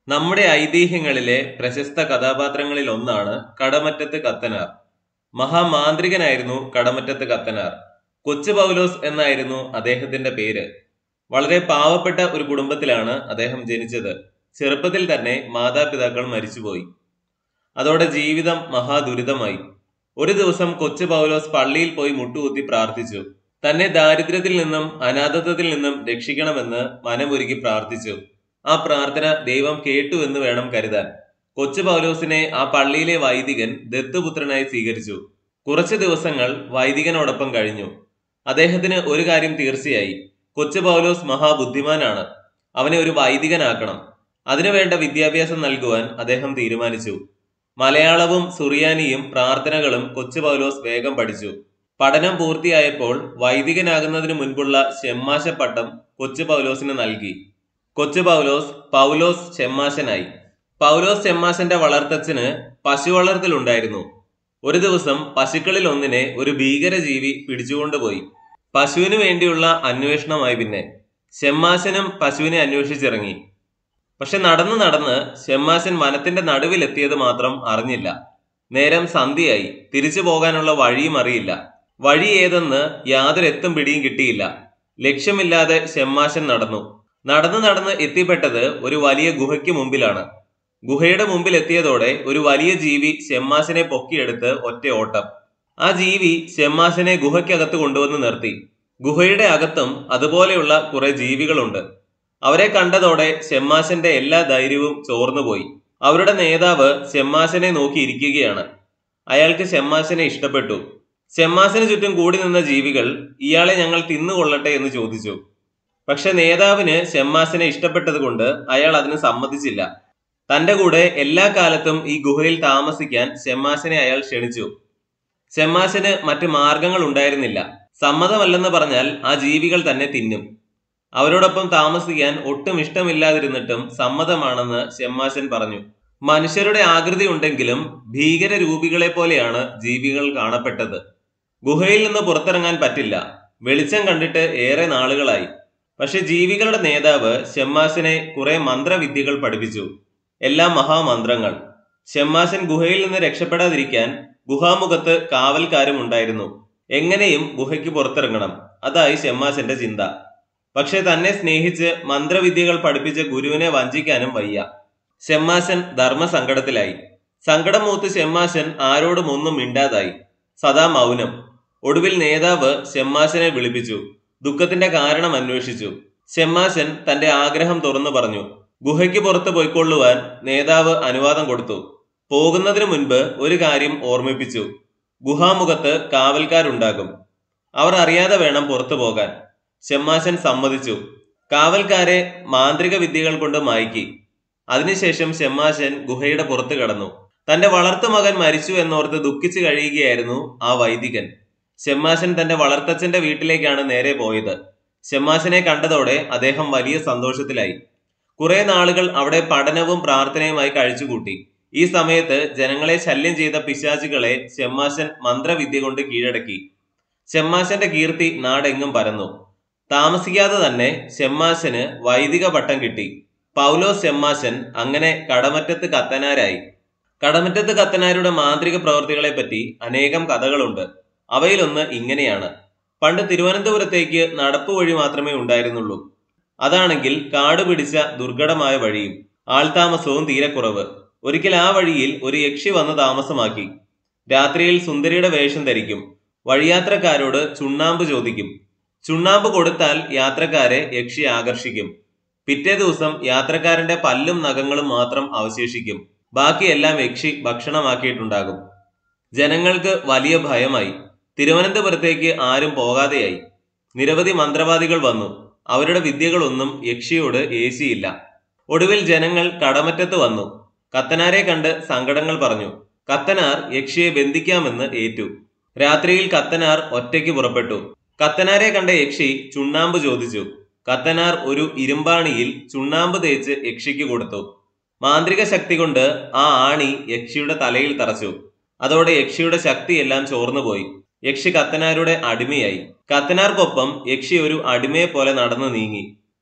നമ്മുടെ ഐതിഹ്യങ്ങളിലെ പ്രശസ്ത കഥാപാത്രങ്ങളിൽ ഒന്നാണ് കടമറ്റത്ത് കത്തനാർ മഹാമാന്ത്രികനായിരുന്നു കടമറ്റത്ത് കത്തനാർ കൊച്ചു പൗലോസ് എന്നായിരുന്നു അദ്ദേഹത്തിന്റെ പേര് വളരെ പാവപ്പെട്ട ഒരു കുടുംബത്തിലാണ് അദ്ദേഹം ജനിച്ചത് ചെറുപ്പത്തിൽ തന്നെ മാതാപിതാക്കൾ മരിച്ചുപോയി അതോടെ ജീവിതം മഹാദുരിതമായി ഒരു ദിവസം കൊച്ചു പൗലോസ് പള്ളിയിൽ പോയി മുട്ടുകുത്തി പ്രാർത്ഥിച്ചു തന്നെ ദാരിദ്ര്യത്തിൽ നിന്നും അനാഥത്വത്തിൽ നിന്നും രക്ഷിക്കണമെന്ന് മനമൊരുക്കി പ്രാർത്ഥിച്ചു ആ പ്രാർത്ഥന ദൈവം കേട്ടു എന്ന് വേണം കരുതാൻ കൊച്ചു പൗലോസിനെ ആ പള്ളിയിലെ വൈദികൻ ദത്തുപുത്രനായി സ്വീകരിച്ചു കുറച്ചു ദിവസങ്ങൾ വൈദികനോടൊപ്പം കഴിഞ്ഞു അദ്ദേഹത്തിന് ഒരു കാര്യം തീർച്ചയായി കൊച്ചു പൗലോസ് മഹാബുദ്ധിമാനാണ് അവനെ ഒരു വൈദികനാക്കണം അതിനുവേണ്ട വിദ്യാഭ്യാസം നൽകുവാൻ അദ്ദേഹം തീരുമാനിച്ചു മലയാളവും സുറിയാനിയും പ്രാർത്ഥനകളും കൊച്ചു പൗലോസ് വേഗം പഠിച്ചു പഠനം പൂർത്തിയായപ്പോൾ വൈദികനാകുന്നതിന് മുൻപുള്ള ഷെമ്മാശ പട്ടം കൊച്ചു പൗലോസിന് നൽകി കൊച്ചു പൗലോസ് പൗലോസ് ഷെമ്മാശനായി പൗലോസ് ഷെമ്മാശന്റെ വളർത്തച്ഛന് പശു വളർത്തലുണ്ടായിരുന്നു ഒരു ദിവസം പശുക്കളിൽ ഒന്നിനെ ഒരു ഭീകരജീവി പിടിച്ചുകൊണ്ടുപോയി പശുവിന് വേണ്ടിയുള്ള അന്വേഷണമായി പിന്നെ ഷെമ്മാശനും പശുവിനെ അന്വേഷിച്ചിറങ്ങി പക്ഷെ നടന്നു നടന്ന് ഷെമ്മാശൻ വനത്തിന്റെ നടുവിലെത്തിയത് മാത്രം അറിഞ്ഞില്ല നേരം സന്ധ്യയായി തിരിച്ചു പോകാനുള്ള വഴിയും അറിയില്ല വഴി ഏതെന്ന് യാതൊരു എത്തും പിടിയും കിട്ടിയില്ല ലക്ഷ്യമില്ലാതെ ഷെമ്മാശൻ നടന്നു നടന്നു നടന്ന് എത്തിപ്പെട്ടത് ഒരു വലിയ ഗുഹയ്ക്ക് മുമ്പിലാണ് ഗുഹയുടെ മുമ്പിൽ എത്തിയതോടെ ഒരു വലിയ ജീവി ഷെമ്മാശനെ പൊക്കിയെടുത്ത് ഒറ്റ ഓട്ടം ആ ജീവി ഷെമ്മാശനെ ഗുഹയ്ക്കകത്ത് കൊണ്ടുവന്ന് നിർത്തി ഗുഹയുടെ അകത്തും അതുപോലെയുള്ള കുറെ ജീവികളുണ്ട് അവരെ കണ്ടതോടെ ഷെമ്മാശന്റെ എല്ലാ ധൈര്യവും ചോർന്നുപോയി അവരുടെ നേതാവ് ഷെമ്മാശനെ നോക്കി ഇരിക്കുകയാണ് അയാൾക്ക് ഷെമ്മാശനെ ഇഷ്ടപ്പെട്ടു ഷെമ്മാശന് ചുറ്റും കൂടി നിന്ന ജീവികൾ ഇയാളെ ഞങ്ങൾ തിന്നുകൊള്ളട്ടെ എന്ന് ചോദിച്ചു പക്ഷെ നേതാവിന് ഷെമ്മാശനെ ഇഷ്ടപ്പെട്ടത് കൊണ്ട് അയാൾ അതിന് സമ്മതിച്ചില്ല തന്റെ കൂടെ എല്ലാ കാലത്തും ഈ ഗുഹയിൽ താമസിക്കാൻ ഷെമ്മാശനെ അയാൾ ക്ഷണിച്ചു ഷെമ്മാശന് മറ്റു മാർഗങ്ങൾ ഉണ്ടായിരുന്നില്ല സമ്മതമല്ലെന്ന് പറഞ്ഞാൽ ആ ജീവികൾ തന്നെ തിന്നും അവരോടൊപ്പം താമസിക്കാൻ ഒട്ടും ഇഷ്ടമില്ലാതിരുന്നിട്ടും സമ്മതമാണെന്ന് ഷെമ്മാശൻ പറഞ്ഞു മനുഷ്യരുടെ ആകൃതി ഉണ്ടെങ്കിലും ഭീകര രൂപികളെ പോലെയാണ് ജീവികൾ കാണപ്പെട്ടത് ഗുഹയിൽ നിന്ന് പുറത്തിറങ്ങാൻ പറ്റില്ല വെളിച്ചം കണ്ടിട്ട് ഏറെ നാളുകളായി പക്ഷെ ജീവികളുടെ നേതാവ് ഷെമ്മാശനെ കുറെ മന്ത്രവിദ്യകൾ പഠിപ്പിച്ചു എല്ലാം മഹാമന്ത്രങ്ങൾ ഷെമ്മാശൻ ഗുഹയിൽ നിന്ന് രക്ഷപ്പെടാതിരിക്കാൻ ഗുഹാമുഖത്ത് കാവൽക്കാരും ഉണ്ടായിരുന്നു എങ്ങനെയും ഗുഹയ്ക്ക് പുറത്തിറങ്ങണം അതായി ഷെമ്മാശന്റെ ചിന്ത പക്ഷെ തന്നെ സ്നേഹിച്ച് മന്ത്രവിദ്യകൾ പഠിപ്പിച്ച ഗുരുവിനെ വഞ്ചിക്കാനും വയ്യ ഷെമ്മാശൻ ധർമ്മസങ്കടത്തിലായി സങ്കടം മൂത്ത് ഷെമ്മാശൻ ആരോടും ഒന്നും മിണ്ടാതായി സദാ മൗനം ഒടുവിൽ നേതാവ് ഷെമ്മാശനെ വിളിപ്പിച്ചു ദുഃഖത്തിന്റെ കാരണം അന്വേഷിച്ചു ഷെമ്മാശൻ തന്റെ ആഗ്രഹം തുറന്നു പറഞ്ഞു ഗുഹയ്ക്ക് പുറത്ത് പോയിക്കൊള്ളുവാൻ നേതാവ് അനുവാദം കൊടുത്തു പോകുന്നതിനു മുൻപ് ഒരു കാര്യം ഓർമ്മിപ്പിച്ചു ഗുഹാമുഖത്ത് കാവൽക്കാരുണ്ടാകും അവർ അറിയാതെ വേണം പുറത്തു പോകാൻ ഷെമ്മാശൻ സമ്മതിച്ചു കാവൽക്കാരെ മാന്ത്രിക വിദ്യകൾ കൊണ്ട് മായ്ക്കി അതിനുശേഷം ഷെമ്മാശൻ ഗുഹയുടെ പുറത്ത് കടന്നു തന്റെ വളർത്തു മകൻ മരിച്ചു എന്നോർത്ത് ദുഃഖിച്ചു കഴിയുകയായിരുന്നു ആ വൈദികൻ ഷെമ്മാശൻ തന്റെ വളർത്തച്ഛന്റെ വീട്ടിലേക്കാണ് നേരെ പോയത് ഷെമ്മാശനെ കണ്ടതോടെ അദ്ദേഹം വലിയ സന്തോഷത്തിലായി കുറെ നാളുകൾ അവിടെ പഠനവും പ്രാർത്ഥനയുമായി കഴിച്ചുകൂട്ടി ഈ സമയത്ത് ജനങ്ങളെ ശല്യം ചെയ്ത പിശാചുകളെ ഷെമ്മാശൻ മന്ത്രവിദ്യ കൊണ്ട് കീഴടക്കി ഷെമ്മാശന്റെ കീർത്തി നാടെങ്ങും പരന്നു താമസിക്കാതെ തന്നെ ഷെമ്മാശന് വൈദിക പട്ടം കിട്ടി പൗലോസ് ഷെമ്മാശൻ അങ്ങനെ കടമറ്റത്ത് കത്തനാരായി കടമറ്റത്ത് കത്തനാരുടെ മാന്ത്രിക പ്രവൃത്തികളെ പറ്റി അനേകം കഥകളുണ്ട് അവയിലൊന്ന് ഇങ്ങനെയാണ് പണ്ട് തിരുവനന്തപുരത്തേക്ക് നടപ്പ് വഴി മാത്രമേ ഉണ്ടായിരുന്നുള്ളൂ അതാണെങ്കിൽ കാട് പിടിച്ച ദുർഘടമായ വഴിയും ആൾതാമസവും തീരെ കുറവ് ഒരിക്കൽ ആ വഴിയിൽ ഒരു യക്ഷി വന്ന് താമസമാക്കി രാത്രിയിൽ സുന്ദരിയുടെ വേഷം ധരിക്കും വഴിയാത്രക്കാരോട് ചുണ്ണാമ്പ് ചോദിക്കും ചുണ്ണാമ്പ് കൊടുത്താൽ യാത്രക്കാരെ യക്ഷി ആകർഷിക്കും പിറ്റേ ദിവസം യാത്രക്കാരന്റെ പല്ലും നഖങ്ങളും മാത്രം അവശേഷിക്കും ബാക്കിയെല്ലാം യക്ഷി ഭക്ഷണമാക്കിയിട്ടുണ്ടാകും ജനങ്ങൾക്ക് വലിയ ഭയമായി തിരുവനന്തപുരത്തേക്ക് ആരും പോകാതെയായി നിരവധി മന്ത്രവാദികൾ വന്നു അവരുടെ വിദ്യകളൊന്നും യക്ഷിയോട് ഏശിയില്ല ഒടുവിൽ ജനങ്ങൾ കടമറ്റത്ത് വന്നു കത്തനാരെ കണ്ട് സങ്കടങ്ങൾ പറഞ്ഞു കത്തനാർ യക്ഷിയെ ബന്ധിക്കാമെന്ന് ഏറ്റു രാത്രിയിൽ കത്തനാർ ഒറ്റയ്ക്ക് പുറപ്പെട്ടു കത്തനാരെ കണ്ട യക്ഷി ചുണ്ണാമ്പ് ചോദിച്ചു കത്തനാർ ഒരു ഇരുമ്പാണിയിൽ ചുണ്ണാമ്പ് തേച്ച് യക്ഷിക്ക് കൊടുത്തു മാന്ത്രിക ശക്തി കൊണ്ട് ആ ആണി യക്ഷിയുടെ തലയിൽ തറച്ചു അതോടെ യക്ഷിയുടെ ശക്തിയെല്ലാം ചോർന്നുപോയി യക്ഷി കത്തനാരുടെ അടിമയായി കത്തനാർക്കൊപ്പം യക്ഷി ഒരു അടിമയെ പോലെ നടന്നു നീങ്ങി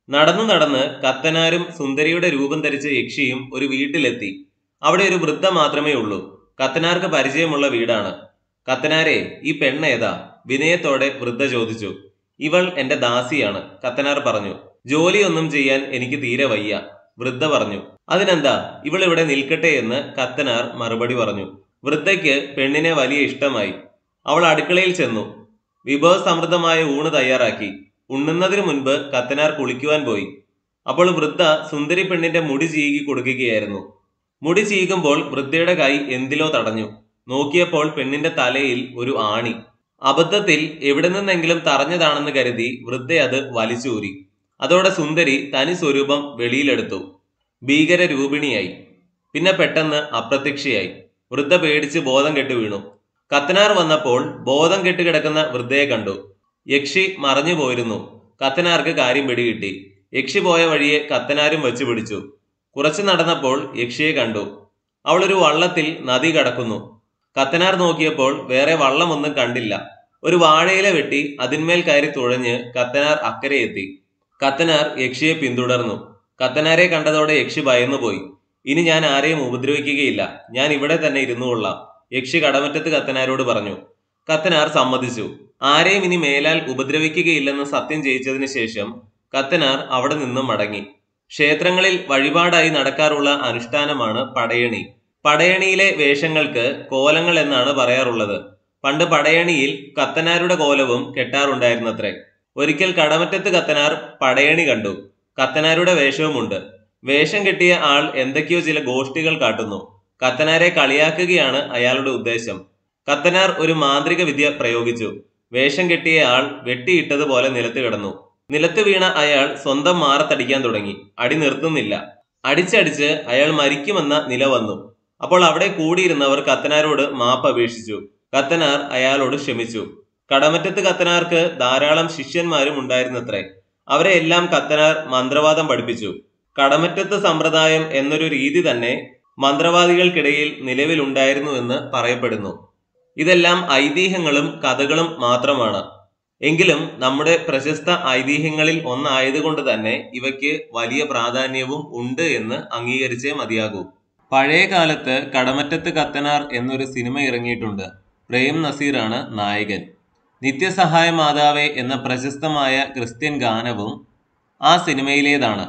നടന്നു നടന്ന് കത്തനാരും സുന്ദരിയുടെ രൂപം ധരിച്ച യക്ഷിയും ഒരു വീട്ടിലെത്തി അവിടെ ഒരു വൃദ്ധ മാത്രമേ ഉള്ളൂ കത്തനാർക്ക് പരിചയമുള്ള വീടാണ് കത്തനാരെ ഈ പെണ്ണേതാ വിനയത്തോടെ വൃദ്ധ ചോദിച്ചു ഇവൾ എന്റെ ദാസിയാണ് കത്തനാർ പറഞ്ഞു ജോലിയൊന്നും ചെയ്യാൻ എനിക്ക് തീരെ വയ്യ വൃദ്ധ പറഞ്ഞു അതിനെന്താ ഇവൾ ഇവിടെ നിൽക്കട്ടെ എന്ന് കത്തനാർ മറുപടി പറഞ്ഞു വൃദ്ധയ്ക്ക് പെണ്ണിനെ വലിയ ഇഷ്ടമായി അവൾ അടുക്കളയിൽ ചെന്നു വിഭവസമൃദ്ധമായ ഊണ് തയ്യാറാക്കി ഉണ്ണുന്നതിനു മുൻപ് കത്തനാർ കുളിക്കുവാൻ പോയി അപ്പോൾ വൃദ്ധ സുന്ദരി പെണ്ണിന്റെ മുടി ചീകി കൊടുക്കുകയായിരുന്നു മുടി ചീകുമ്പോൾ വൃദ്ധയുടെ കൈ എന്തിലോ തടഞ്ഞു നോക്കിയപ്പോൾ പെണ്ണിന്റെ തലയിൽ ഒരു ആണി അബദ്ധത്തിൽ എവിടെ നിന്നെങ്കിലും തറഞ്ഞതാണെന്ന് കരുതി വൃദ്ധ അത് വലിച്ചൂരി അതോടെ സുന്ദരി തനി സ്വരൂപം വെളിയിലെടുത്തു ഭീകര രൂപിണിയായി പിന്നെ പെട്ടെന്ന് അപ്രത്യക്ഷയായി വൃദ്ധ പേടിച്ച് ബോധം കെട്ടു വീണു കത്തനാർ വന്നപ്പോൾ ബോധം കെട്ട് കിടക്കുന്ന വൃദ്ധയെ കണ്ടു യക്ഷി മറഞ്ഞു പോയിരുന്നു കത്തനാർക്ക് കാര്യം പിടികിട്ടി യക്ഷി പോയ വഴിയെ കത്തനാരും വെച്ചു പിടിച്ചു കുറച്ചു നടന്നപ്പോൾ യക്ഷിയെ കണ്ടു അവൾ ഒരു വള്ളത്തിൽ നദി കടക്കുന്നു കത്തനാർ നോക്കിയപ്പോൾ വേറെ വള്ളമൊന്നും കണ്ടില്ല ഒരു വാഴയില വെട്ടി അതിന്മേൽ കയറി തുഴഞ്ഞ് കത്തനാർ അക്കരെ എത്തി കത്തനാർ യക്ഷിയെ പിന്തുടർന്നു കത്തനാരെ കണ്ടതോടെ യക്ഷി ഭയന്നുപോയി ഇനി ഞാൻ ആരെയും ഉപദ്രവിക്കുകയില്ല ഞാൻ ഇവിടെ തന്നെ ഇരുന്നു കൊള്ളാം യക്ഷി കടമറ്റത്ത് കത്തനാരോട് പറഞ്ഞു കത്തനാർ സമ്മതിച്ചു ആരെയും ഇനി മേലാൽ ഉപദ്രവിക്കുകയില്ലെന്ന് സത്യം ചെയ്യിച്ചതിന് ശേഷം കത്തനാർ അവിടെ നിന്നും മടങ്ങി ക്ഷേത്രങ്ങളിൽ വഴിപാടായി നടക്കാറുള്ള അനുഷ്ഠാനമാണ് പടയണി പടയണിയിലെ വേഷങ്ങൾക്ക് കോലങ്ങൾ എന്നാണ് പറയാറുള്ളത് പണ്ട് പടയണിയിൽ കത്തനാരുടെ കോലവും കെട്ടാറുണ്ടായിരുന്നത്രേ ഒരിക്കൽ കടമറ്റത്ത് കത്തനാർ പടയണി കണ്ടു കത്തനാരുടെ വേഷവുമുണ്ട് വേഷം കെട്ടിയ ആൾ എന്തൊക്കെയോ ചില ഗോഷ്ഠികൾ കാട്ടുന്നു കത്തനാരെ കളിയാക്കുകയാണ് അയാളുടെ ഉദ്ദേശം കത്തനാർ ഒരു മാന്ത്രിക വിദ്യ പ്രയോഗിച്ചു വേഷം കെട്ടിയ ആൾ വെട്ടിയിട്ടതുപോലെ നിലത്ത് കിടന്നു നിലത്ത് വീണ അയാൾ സ്വന്തം മാറത്തടിക്കാൻ തുടങ്ങി അടി നിർത്തുന്നില്ല അടിച്ചടിച്ച് അയാൾ മരിക്കുമെന്ന നില വന്നു അപ്പോൾ അവിടെ കൂടിയിരുന്നവർ കത്തനാരോട് മാപ്പ് അപേക്ഷിച്ചു കത്തനാർ അയാളോട് ക്ഷമിച്ചു കടമറ്റത്ത് കത്തനാർക്ക് ധാരാളം ശിഷ്യന്മാരും ഉണ്ടായിരുന്നത്രേ അവരെ എല്ലാം കത്തനാർ മന്ത്രവാദം പഠിപ്പിച്ചു കടമറ്റത്ത് സമ്പ്രദായം എന്നൊരു രീതി തന്നെ മന്ത്രവാദികൾക്കിടയിൽ നിലവിലുണ്ടായിരുന്നുവെന്ന് പറയപ്പെടുന്നു ഇതെല്ലാം ഐതിഹ്യങ്ങളും കഥകളും മാത്രമാണ് എങ്കിലും നമ്മുടെ പ്രശസ്ത ഐതിഹ്യങ്ങളിൽ ഒന്നായതുകൊണ്ട് തന്നെ ഇവയ്ക്ക് വലിയ പ്രാധാന്യവും ഉണ്ട് എന്ന് അംഗീകരിച്ചേ മതിയാകൂ പഴയ കാലത്ത് കടമറ്റത്ത് കത്തനാർ എന്നൊരു സിനിമ ഇറങ്ങിയിട്ടുണ്ട് പ്രേം നസീറാണ് നായകൻ നിത്യസഹായ മാതാവേ എന്ന പ്രശസ്തമായ ക്രിസ്ത്യൻ ഗാനവും ആ സിനിമയിലേതാണ്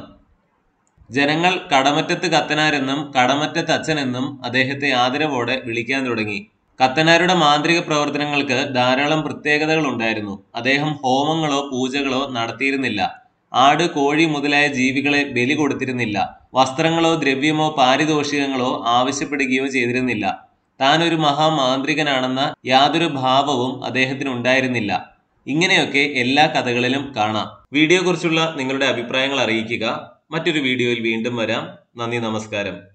ജനങ്ങൾ കടമറ്റത്ത് കത്തനാരെന്നും കടമറ്റത്ത് അച്ഛനെന്നും അദ്ദേഹത്തെ ആദരവോടെ വിളിക്കാൻ തുടങ്ങി കത്തനാരുടെ മാന്ത്രിക പ്രവർത്തനങ്ങൾക്ക് ധാരാളം പ്രത്യേകതകൾ ഉണ്ടായിരുന്നു അദ്ദേഹം ഹോമങ്ങളോ പൂജകളോ നടത്തിയിരുന്നില്ല ആട് കോഴി മുതലായ ജീവികളെ ബലി കൊടുത്തിരുന്നില്ല വസ്ത്രങ്ങളോ ദ്രവ്യമോ പാരിതോഷികങ്ങളോ ആവശ്യപ്പെടുകയോ ചെയ്തിരുന്നില്ല താൻ ഒരു മഹാമാന്ത്രികനാണെന്ന യാതൊരു ഭാവവും അദ്ദേഹത്തിന് ഉണ്ടായിരുന്നില്ല ഇങ്ങനെയൊക്കെ എല്ലാ കഥകളിലും കാണാം വീഡിയോ കുറിച്ചുള്ള നിങ്ങളുടെ അഭിപ്രായങ്ങൾ അറിയിക്കുക മറ്റൊരു വീഡിയോയിൽ വീണ്ടും വരാം നന്ദി നമസ്കാരം